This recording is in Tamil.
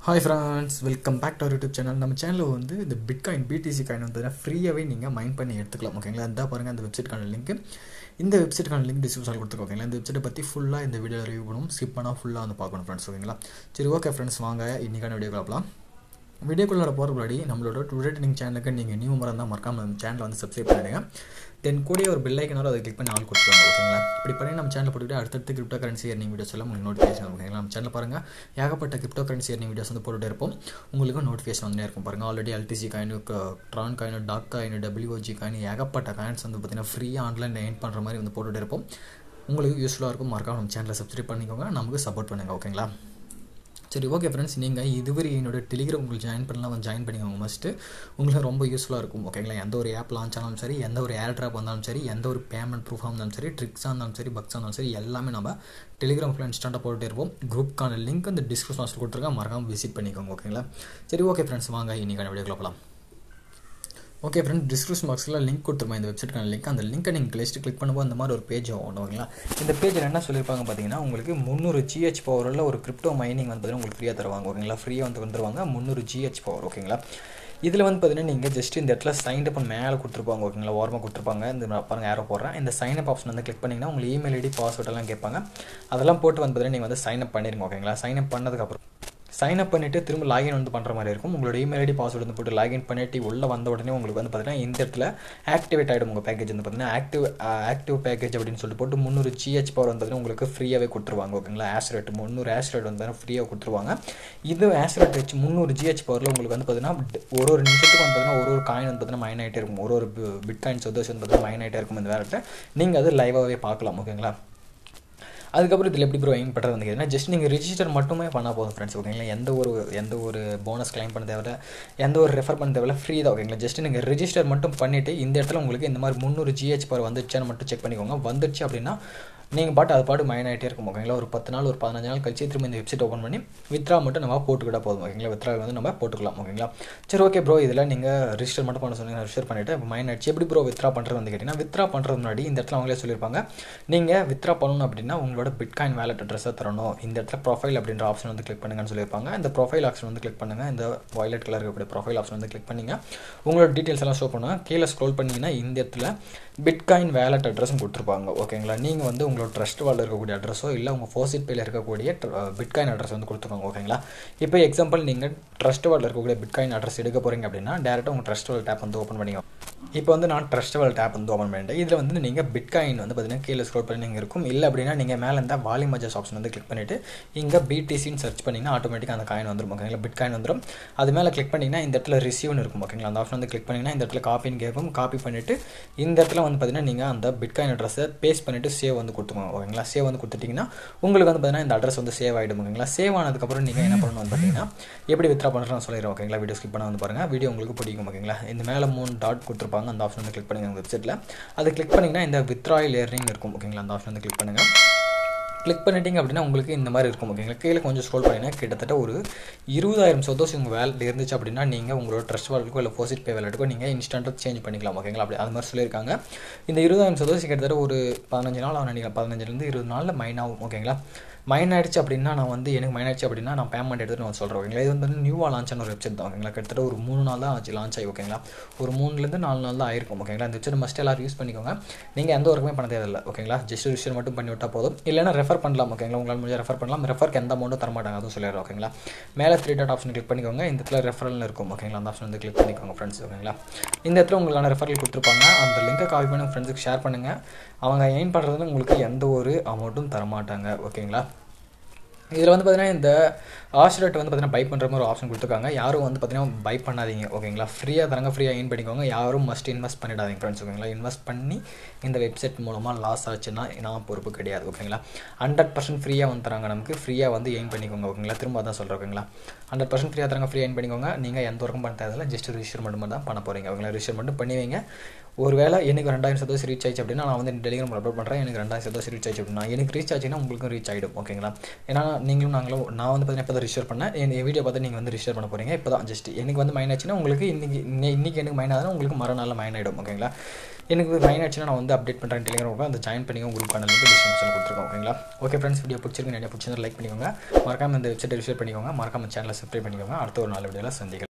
hi friends welcome back to our YouTube channel நம்ம சேனலில் வந்து இந்த பிட்காயின் பிடிசி காயின் வந்து ஃப்ரீயாகவே நீங்கள் மைண்ட் பண்ணி எடுத்துக்கலாம் ஓகேங்களா இந்த பாருங்கள் அந்த வெப்சைட்கான லிங்க் இந்த வெப்சைட்கான லிங்க் டிஸ்கிரிப்ஷனில் கொடுத்துருக்கோம் ஓகேங்களா இந்த வெப்சைட்டை பற்றி ஃபுல்லாக இந்த வீடியோ ரிவ்யூ பண்ணுவோம் ஸ்கிப் பண்ணால் ஃபுல்லாக வந்து பார்க்கணும் ஃப்ரெண்ட்ஸ் ஓகேங்களா சரி ஓகே ஃப்ரெண்ட்ஸ் வாங்க இன்றைக்கான வீடியோ பார்க்கலாம் வீடியோக்குள்ளே போகிற முன்னாடி நம்மளோட டுடே ட்ரெண்டிங் சேனலுக்கு நீங்கள் நியூ மரம் தான் மறக்காமல் நம்ம சேனலை வந்து சப்ஸ்கிரைப் பண்ணிடுங்க தென் கூடிய ஒரு பெல் ஐக்கனாலும் அதை கிளிக் பண்ணி ஆள் கொடுத்துருவாங்க ஓகேங்களா இப்படி பண்ணி நம்ம சேனல் போட்டுக்கிட்டு அடுத்தடுத்து கிரிப்டோ கரன்சி ஏர்னிங் வீடியோஸ் எல்லாம் உங்களுக்கு நோட்டிஃபிகேஷன் ஓகேங்களா நம்ம சேனல் பாருங்கள் ஏகப்பட்ட கிரிப்டோ கரன்சி ஏர்னிங் வீடியோஸ் வந்து போட்டுகிட்டே இருப்போம் உங்களுக்கு நோட்டிஃபிகேஷன் வந்து இருக்கும் பாருங்கள் already LTC coin Tron coin Doge coin WOG coin ஏகப்பட்ட காயின்ஸ் வந்து பார்த்தீங்கன்னா ஃப்ரீயாக ஆன்லைனில் ஏர்ன் பண்ணுற மாதிரி வந்து போட்டுகிட்டே இருப்போம் உங்களுக்கு யூஸ்ஃபுல்லாக இருக்கும் மறக்காம நம்ம சேனலை சப்ஸ்கிரைப் பண்ணிக்கோங்க நமக்கு சப்போர்ட் பண்ணுங்கள் ஓகேங்களா சரி ஓகே ஃப்ரெண்ட்ஸ் நீங்கள் இதுவரை என்னோட டெலிகிராம் உங்களுக்கு ஜாயின் பண்ணலாம் வந்து ஜாயின் பண்ணிக்கோங்க மஸ்ட்டு உங்களுக்கு ரொம்ப யூஸ்ஃபுல்லாக இருக்கும் ஓகேங்களா எந்த ஒரு ஆப் லான்ச் ஆனாலும் சரி எந்த ஒரு ஏர் ட்ராப் வந்தாலும் சரி எந்த ஒரு பேமெண்ட் ப்ரூஃபாக இருந்தாலும் சரி ட்ரிக்ஸாக இருந்தாலும் சரி பக்ஸாக இருந்தாலும் சரி எல்லாமே நம்ம டெலிகிராமில் இன்ஸ்டண்ட்டாக போட்டுகிட்டே இருப்போம் குரூப்க்கான லிங்க் அந்த டிஸ்கிரிப்ஷன் பாக்ஸில் கொடுத்துருக்கேன் மறக்காமல் விசிட் பண்ணிக்கோங்க ஓகேங்களா சரி ஓகே ஃப்ரெண்ட்ஸ் வாங்க இன்றைக்கான வீடியோக்குள்ள போகலாம் ஓகே ஃப்ரெண்ட் டிஸ்கிரிப்ஷன் பாக்ஸில் லிங்க் கொடுத்துருமா இந்த வெப்சைட்க்கான லிங்க் அந்த லிங்க்கை நீங்கள் லிஸ்ட்டு கிளிக் பண்ணும்போது அந்த மாதிரி ஒரு பேஜ் ஆகும் ஓகேங்களா இந்த பேஜில் என்ன சொல்லியிருப்பாங்க பார்த்தீங்கன்னா உங்களுக்கு முந்நூறு ஜிஹெச் பவரில் ஒரு கிரிப்டோ மைனிங் வந்து பார்த்தீங்கன்னா உங்களுக்கு ஃப்ரீயாக தருவாங்க ஓகேங்களா ஃப்ரீயாக வந்து வந்துருவாங்க முந்நூறு ஜிஹெச் பவர் ஓகேங்களா இதில் வந்து பார்த்தீங்கன்னா நீங்கள் ஜஸ்ட் இந்த இடத்துல சைன் அப் மேலே கொடுத்துருப்பாங்க ஓகேங்களா ஓரமாக கொடுத்துருப்பாங்க இந்த பாருங்கள் யாரோ போடுறேன் இந்த சைன் அப் ஆப்ஷன் வந்து கிளிக் பண்ணிங்கன்னா உங்களுக்கு இமெயில் ஐடி பாஸ்வேர்ட் எல்லாம் கேட்பாங்க அதெல்லாம் போட்டு வந்து பார்த்தீங்கன்னா நீங்கள் வந்து சைன் அப் பண்ணிடுங்க ஓகேங்களா சைன் அப் பண்ணதுக்கப்புறம் சைன் அப் பண்ணிவிட்டு திரும்ப லாகின் வந்து பண்ணுற மாதிரி இருக்கும் உங்களோட இமெயில் ஐடி பாஸ்வேர்டு வந்து போட்டு லாகின் பண்ணிட்டு உள்ளே வந்த உடனே உங்களுக்கு வந்து பார்த்தீங்கன்னா இந்த இடத்துல ஆக்டிவேட் ஆகிடும் உங்கள் பேக்கேஜ் வந்து பார்த்தீங்கன்னா ஆக்டிவ் ஆக்டிவ் பேக்கேஜ் அப்படின்னு சொல்லிட்டு போட்டு முந்நூறு ஜிஹெச் பவர் வந்து பார்த்தீங்கன்னா உங்களுக்கு ஃப்ரீயாகவே கொடுத்துருவாங்க ஓகேங்களா ஆஸ் ரேட் முந்நூறு ஆஸ் ரேட் வந்து ஃப்ரீயாக கொடுத்துருவாங்க இது ஆஸ் ரேட் வச்சு முந்நூறு ஜிஹெச் பவரில் உங்களுக்கு வந்து பார்த்தீங்கன்னா ஒரு ஒரு நிமிஷத்துக்கு வந்து பார்த்தீங்கன்னா ஒரு ஒரு காயின் வந்து பார்த்தீங்கன்னா மைன் ஆகிட்டே இருக்கும் ஒரு ஒரு பிட் காயின்ஸ் வந்து பார்த்தீங்கன்னா மைன் ஆகிட்டே இருக்கும் இந்த வேலையில் நீங்கள் அது லைவாகவே பார்க்கலாம் ஓகேங்களா அதுக்கப்புறம் இதில் எப்படி ப்ரோ எயின் பண்ணுறது வந்து கேட்டிங்கன்னா ஜஸ்ட் நீங்கள் ரிஜிஸ்டர் மட்டுமே பண்ணால் போதும் ஃப்ரெண்ட்ஸ் ஓகேங்களா எந்த ஒரு எந்த ஒரு போனஸ் கிளைம் பண்ண தேவையில்ல எந்த ஒரு ரெஃபர் பண்ண தேவையில்ல ஃப்ரீ தான் ஓகேங்களா ஜஸ்ட் நீங்கள் ரிஜிஸ்டர் மட்டும் பண்ணிவிட்டு இந்த இடத்துல உங்களுக்கு இந்த மாதிரி முந்நூறு ஜிஹெச் பவர் வந்துச்சான்னு மட்டும் செக் பண்ணிக்கோங்க வந்துச்சு அப்படின்னா நீங்கள் பாட்டு அது பாட்டு மைன் ஆகிட்டே இருக்கும் ஓகேங்களா ஒரு பத்து நாள் ஒரு பதினஞ்சு நாள் கழிச்சு திரும்ப இந்த வெப்சைட் ஓப்பன் பண்ணி வித்ரா மட்டும் நம்ம போட்டுக்கிட்டா போதும் ஓகேங்களா வித்ரா வந்து நம்ம போட்டுக்கலாம் ஓகேங்களா சரி ஓகே ப்ரோ இதில் நீங்கள் ரிஜிஸ்டர் மட்டும் பண்ண சொன்னீங்க ரிஜிஸ்டர் பண்ணிவிட்டு இப்போ மைன் ஆயிடுச்சு எப்படி ப்ரோ வித்ரா பண்ணுறது வந்து கேட்டிங்கன்னா வித்ரா பண்ணுறது முன்னாடி இந்த இடத்துல அவங்களே சொல்லியிருப்பாங்க நீங்கள் வித்ரா பண்ணணும் அப்படின்னா உங்களோட பிட்காயின் வேலட் அட்ரஸை தரணும் இந்த இடத்துல ப்ரொஃபைல் அப்படின்ற ஆப்ஷன் வந்து கிளிக் பண்ணுங்கன்னு சொல்லியிருப்பாங்க இந்த ப்ரொஃபைல் ஆப்ஷன் வந்து கிளிக் பண்ணுங்கள் இந்த வயலட் கலர் இருக்கக்கூடிய ப்ரொஃபைல் ஆப்ஷன் வந்து கிளிக் பண்ணிங்க உங்களோட டீட்டெயில்ஸ் எல்லாம் ஷோ பண்ணுங்கள் கீழே ஸ்க்ரோல் பண்ணிங்கன்னா இந்த இடத்துல பிட்காயின் வேலட் அட்ரஸும் கொடுத்துருப்பாங்க ஓகேங்களா நீங்கள் வந்து உங்களோட ட்ரஸ்ட் வாலில் இருக்கக்கூடிய அட்ரஸோ இல்லை உங்கள் ஃபோசிட் பேயில் இருக்கக்கூடிய பிட்காயின் அட்ரஸ் வந்து கொடுத்துருக்காங்க ஓகேங்களா இப்போ எக்ஸாம்பிள் நீங்கள் ட்ரஸ்ட் வாலில் இருக்கக்கூடிய பிட்காயின் அட்ரஸ் எடுக்க போகிறீங்க அப்படின்னா டேரெக்டாக உங்கள் ட்ரஸ்ட் வால் டேப் வந்து ஓப்பன் பண்ணிக்கோ இப்போ வந்து நான் ட்ரஸ்ட் வால் டேப் வந்து ஓப்பன் பண்ணிட்டேன் இதில் வந்து நீங்கள் பிட்காயின் வந்து பார்த்தீங்கன்னா கீழே ஸ்க்ரோல் பண்ணி நீங்கள் இருக்கும் இல்லை அப்படின்னா நீங்கள் மேலே இருந்தால் வாலி மஜஸ் ஆப்ஷன் வந்து கிளிக் பண்ணிவிட்டு இங்கே பிடிசின்னு சர்ச் பண்ணிங்கன்னா ஆட்டோமேட்டிக்காக அந்த காயின் வந்துடும் ஓகேங்களா பிட்காயின் வந்துடும் அது மேலே கிளிக் பண்ணிங்கன்னா இந்த இடத்துல ரிசீவ்னு இருக்கும் ஓகேங்களா அந்த ஆப்ஷன் வந்து கிளிக் பண்ணிங்கன்னா இந்த இடத்துல காப்பின்னு கேட்கும் காப்பி பண்ணிவிட்டு இந்த இடத்துல வந்து பார்த்தீங்கன்னா நீங்கள் அந்த பிட்காயின் அட்ரஸை பேஸ்ட் பண்ணிவிட்டு சேவ் வந்து கொடுத்துக்கோங்க ஓகேங்களா சேவ் வந்து கொடுத்துட்டிங்கன்னா உங்களுக்கு வந்து பார்த்தீங்கன்னா இந்த அட்ரஸ் வந்து சேவ் ஆகிடும் ஓகேங்களா சேவ் ஆனதுக்கப்புறம் நீங்கள் என்ன பண்ணணும் வந்து பார்த்தீங்கன்னா எப்படி வித்ரா பண்ணுறேன்னு சொல்லிடுறேன் ஓகேங்களா வீடியோ ஸ்கிப் பண்ண வந்து பாருங்கள் வீடியோ உங்களுக்கு பிடிக்கும் ஓகேங்களா இந்த மேலே மூணு டாட் கொடுத்துருப்பாங்க அந்த ஆப்ஷன் வந்து கிளிக் பண்ணுங்கள் வெப்சைட்டில் அதை கிளிக் பண்ணிங்கன்னா இந்த வித்ராயில் ஏர்னிங் இருக்கும் ஓகேங்களா அந்த ஆப்ஷன் வந்து கிளிக் பண்ணுங்கள் கிளிக் பண்ணிட்டீங்க அப்படின்னா உங்களுக்கு இந்த மாதிரி இருக்கும் ஓகேங்களா கீழே கொஞ்சம் ஸ்க்ரோல் பண்ணிங்கன்னா கிட்டத்தட்ட ஒரு இருபதாயிரம் சதோஸ் உங்கள் வேலட் இருந்துச்சு அப்படின்னா நீங்கள் உங்களோட ட்ரஸ்ட் வாலெட்டுக்கோ இல்லை போசிட் பே வேலெட்டுக்கோ நீங்கள் இன்ஸ்டண்ட்டாக சேஞ்ச் பண்ணிக்கலாம் ஓகேங்களா அப்படி அது மாதிரி சொல்லியிருக்காங்க இந்த இருபதாயிரம் சதோஸ் கிட்டத்தட்ட ஒரு பதினஞ்சு நாள் ஆகும் நினைக்கிறேன் பதினஞ்சுலேருந்து இருபது நாளில் மைன் ஆகும் ஓகேங்களா மைன் ஆயிடுச்சு அப்படின்னா நான் வந்து எனக்கு மைன் ஆயிடுச்சு அப்படின்னா நான் பேமெண்ட் எடுத்துகிட்டு நான் சொல்கிறேன் ஓகேங்களா இது வந்து நியூவாக லான்ச் ஆன ஒரு வெப்சைட் தான் ஓகேங்களா கிட்டத்தட்ட ஒரு மூணு நாள் தான் ஆச்சு லான்ச் ஆகி ஓகேங்களா ஒரு மூணுலேருந்து நாலு நாள் தான் ஆயிருக்கும் ஓகேங்களா இந்த வெப்சைட் மஸ்ட் எல்லாரும் யூஸ் பண்ணிக்கோங்க நீங்கள் எந்த ஒர்க்குமே பண்ண தேவையில்லை ஓகேங்களா ஜஸ்ட் ரிஜிஸ்டர் மட்டும் பண்ணி விட்டால் போதும் இல்லைனா ரெஃபர் பண்ணலாம் ஓகேங்களா உங்களால் முடிஞ்ச ரெஃபர் பண்ணலாம் ரெஃபருக்கு எந்த அமௌண்ட்டும் தரமாட்டாங்க அதுவும் சொல்லிடுறோம் ஓகேங்களா மேலே த்ரீ டாட் ஆப்ஷன் கிளிக் பண்ணிக்கோங்க இந்த இடத்துல ரெஃபரல் இருக்கும் ஓகேங்களா அந்த ஆப்ஷன் வந்து கிளிக் பண்ணிக்கோங்க ஃப்ரெண்ட்ஸ் ஓகேங்களா இந்த இடத்துல உங்களுக்கான ரெஃபரல் கொடுத்துருப்பாங்க அந்த லிங்கை காப்பி பண்ணி ஃப்ரெண்ட்ஸுக்கு ஷேர் பண்ணுங்கள் அவங்க எயின் பண்ணுறதுன்னு உங்களுக்கு எந்த ஒரு அமௌண்ட்டும் தரமாட்டாங்க ஓகேங்களா இதில் வந்து பார்த்தீங்கன்னா இந்த ஆஷ்ரேட் வந்து பார்த்தீங்கன்னா பை பண்ணுற மாதிரி ஒரு ஆப்ஷன் கொடுத்துருக்காங்க யாரும் வந்து பார்த்தீங்கன்னா பை பண்ணாதீங்க ஓகேங்களா ஃப்ரீயாக தரங்க ஃப்ரீயாக இன் பண்ணிக்கோங்க யாரும் மஸ்ட் இன்வெஸ்ட் பண்ணிடாதீங்க ஃப்ரெண்ட்ஸ் ஓகேங்களா இன்வெஸ்ட் பண்ணி இந்த வெப்சைட் மூலமாக லாஸ் ஆச்சுன்னா நான் பொறுப்பு கிடையாது ஓகேங்களா ஹண்ட்ரட் பர்சன்ட் ஃப்ரீயாக வந்து தராங்க நமக்கு ஃப்ரீயாக வந்து எயின் பண்ணிக்கோங்க ஓகேங்களா திரும்ப அதான் சொல்கிறேன் ஓகேங்களா ஹண்ட்ரட் பர்சன்ட் ஃப்ரீயாக தராங்க ஃப்ரீயாக எயின் பண்ணிக்கோங்க நீங்கள் எந்த ஒர்க்கும் பண்ண தேவையில்ல ஜஸ்ட் ரிஜிஸ்டர் மட்டும் தான் பண்ண போகிறீங்க ஓகேங்களா ரிஜிஸ்டர் மட்டும் பண்ணி வைங்க ஒரு வேளை எனக்கு ரெண்டாயிரம் சதவீதம் ரீச் ஆயிடுச்சு அப்படின்னா நான் வந்து டெலிகிராம் அப்லோட் பண்ணுறேன் எனக்கு ரெண்டாயிரம் சதவீதம் ரீச் ஆயிடுச்சு அப்படின்னா எனக்கு ரீச் ஆச்சுன்னா உங்களுக்கும் ரீச் ஆகிடும் ஓகேங்களா ஏன்னா நீங்களும் நாங்களும் நான் வந்து பார்த்தீங்கன்னா இப்போ தான் ரிஜிஸ்டர் பண்ணேன் என் வீடியோ பார்த்து நீங்கள் வந்து ரிஜிஸ்டர் பண்ண போகிறீங்க இப்போ தான் ஜஸ்ட் எனக்கு வந்து மைன் ஆச்சுன்னா உங்களுக்கு இன்றைக்கி இன்றைக்கி எனக்கு மைன் ஆகுதுன்னா உங்களுக்கு மறுநாள் மைன் ஆகிடும் ஓகேங்களா எனக்கு மைன் ஆச்சுன்னா நான் வந்து அப்டேட் பண்ணுறேன் டெலிகிராம் அந்த ஜாயின் பண்ணிக்கோங்க குரூப் சேனல் வந்து டிஸ்கிரிப்ஷன் கொடுத்துருக்கோம் ஓகேங்களா ஓகே ஃப்ரெண்ட்ஸ் வீடியோ பிடிச்சிருக்கு நிறைய பிடிச்சிருந்தா லைக் பண்ணிக்கோங்க மறக்காம இந்த வெப்சைட் ரிஜிஸ்டர் பண்ணிக்கோங்க மறக்காம சேனலை சப்ஸ்கிரைப் பண்ணிக்கோங்க அடுத்த ஒரு நாலு வீடியோவில் சந்திக்கலாம்